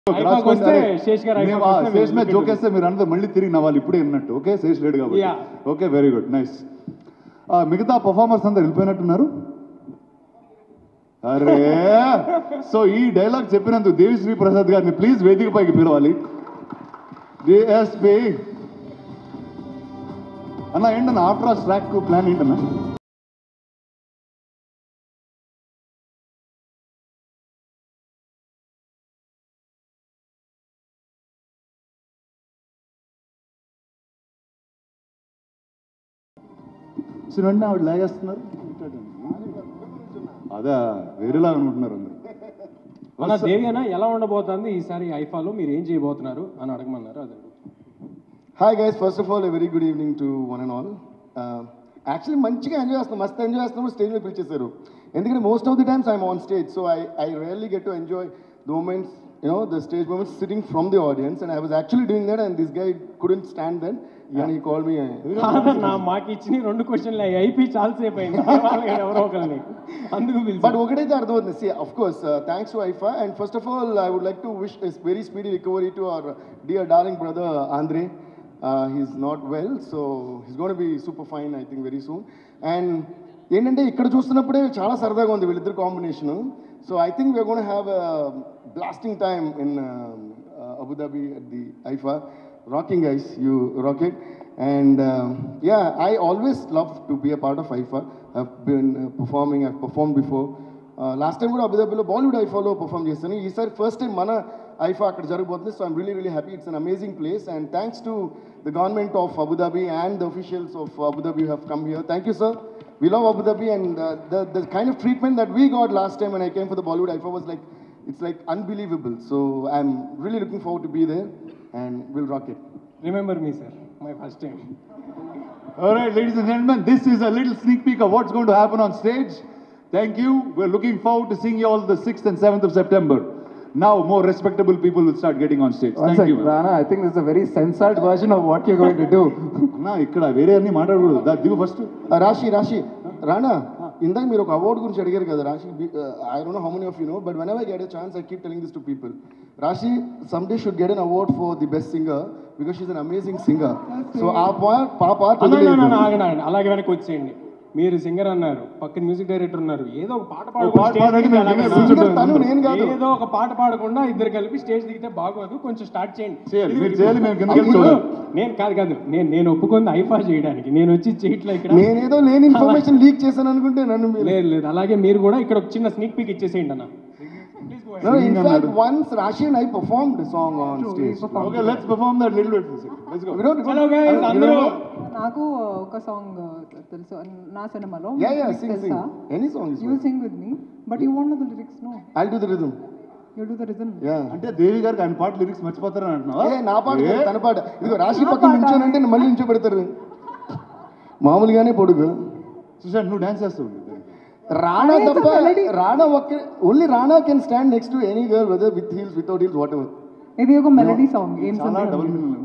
I-PAC వస్తే శేష్ గారు I-PAC వస్తే శేష్ మీద మీరు జోకేస్తే మీరు అందరూ మళ్ళీ తిరిగి నవ్వాలి ఇప్పుడే విన్నట్టు ఓకే శేష్ లేడు కాబట్టి Yeah. Okay very good nice మిగతా పర్ఫార్మర్స్ అందరు వెళ్ళిపోయినట్టున్నారు అరే సో ఈ డైలాగ్ చెప్పినందుకు దేవిశ్రీ ప్రసాద్ గారిని ప్లీజ్ వేదిక పైకి పిలవాలి డిఎస్పి అన్న ఏంటన్నా ఆఫ్టర్ ఆల్ ట్రాక్ ప్లాన్ ఏంటన్నా సో వెంటనే ఆవిడ లాగేస్తున్నారు అదే వేరేలాగా అనుకుంటున్నారు అందరు మన దేవి అన్న ఎలా ఉండబోతుంది ఈసారి ఐఫాలో మీరు ఏం చేయబోతున్నారు అని అడగమన్నారు అదే hi guys first of all very good evening to one and all actually మంచిగా ఎంజాయ్ చేస్తున్నాం మస్తు ఎంజాయ్ చేస్తున్నప్పుడు స్టేజ్ మీద పిలిచేశారు ఎందుకంటే most of the times I'm on stage so I I really get to enjoy the moments you know the stage moments sitting from the audience and I was actually doing that and this guy couldn't stand then and he call me నా మాకు ఇచ్చిన రెండు క్వశ్చన్లు అయిపోయి చాలాసేపు అయింది ఎవరో ఒకరిని అందుకు పిలిచి బట్ ఒకటైతే అర్థమవుతుంది see of course thanks to IIFA and first of all I would like to wish is very speedy recovery to our dear darling brother Andre he's not well so he's gonna be super fine I think very soon and ఏంటంటే ఇక్కడ చూస్తున్నప్పుడే చాలా సరదాగా ఉంది వీళ్ళిద్దరు combination so I think we're gonna have blasting time in Abu Dhabi at the IIFA rocking guys you rock it and uh, yeah i always love to be a part of ifa i've been uh, performing i've performed before uh, last time కూడా అబుదాబిలో Bollywood ఐఫాలో perform చేస్తాను ఈసారి first time మన IIFA అక్కడ జరగబోతుంది so I'm really really happy it's an amazing place and thanks to the government of Abu Dhabi and the officials of Abu Dhabi have come here thank you sir we love Abu Dhabi and uh, the, the kind of treatment that we got last time when I came for the Bollywood IFA was like, it's like unbelievable. So I'm really looking forward to be there and we'll rock it. Remember me sir my first time All right, ladies and gentlemen, this is a little sneak peek of what's going to happen on stage. Thank you. We're looking forward to seeing you all the 6th and 7th of September. Now, more respectable people will start getting on stage. One Thank sec, you. ma'am. Rana, I think this is a very censored version of what you're going to do. అన్నా ఇక్కడ వేరే అన్ని మాట్లాడకూడదు దా దిగు first Uh, Rashi, Rashi, Rana, ఇందాక మీరు ఒక అవార్డు గురించి అడిగారు కదా Rashi I don't know how many of you know but whenever get a chance I keep telling this to people Rashi some day should get an award for the best singer because she's an amazing singer so uh part uh part ఆగండి అలాగే వెనక్కి వచ్చేయండి మీరు singer అన్నారు పక్కన music director ఉన్నారు ఏదో ఒక పాట ఓ పాట పాడండి, మేము పాడకుండా వినే singer తను, నేను కాదు. ఏదో ఒక పాట పాడకుండా ఇద్దరు కలిపి స్టేజ్ దిగితే బాగోదు కొంచెం స్టార్ట్ చేయండి చేయాలి. ఇది- మీరు చేయాలి, మేము కిందకి వెళ్ళి ఇప్పుడు చూడాలి. నేను కాదు కాదు నేను నేను ఒప్పుకుంది ఐఫా చేయడానికి నేను వచ్చి చేయట్లే ఇక్కడ నేనేదో లేని ఇన్ఫర్మేషన్ లీక్ చేశాను అనుకుంటే నన్ను మీరు లేదు లేదు అలాగే మీరు కూడా ఇక్కడ ఒక చిన్న స్నీక్ పీక్ ఇచ్చేసేయండి అన్న No, in fact, once Rashi and I performed a song on stage. Okay let's perform that little bit let's go We don't, Hello guys, అందరూ నాకు ఒక సాంగ్ తెలుసు నా సినిమాలో Yeah, yeah, మీకు sing, sing. తెలుసా Any song is you fine. Sing with me but you want the lyrics no I'll do the rhythm. You do the reason Yeah. అంటే దేవి గారికి ఆయన పాట లిరిక్స్ మర్చిపోతారని అంటున్నావా ఏ, నా పాట కాదు, ఏ? తన పాట ఇదిగో రాశి నా పక్కన పాట. నించోనంటే మళ్ళీ నించో పెడతారు మామూలుగానే పొడుగు సుశాంత్ నువ్వు డాన్స్ చేస్తావు రాణా అదే, it's a తప్ప melody. రాణా ఒక్క only Rana can stand next to any girl whether with heels without heels whatever ఇది ఒక మెలడీ సాంగ్ ఏం చాలా సందేహం డబుల్ లేదు. మీనింగ్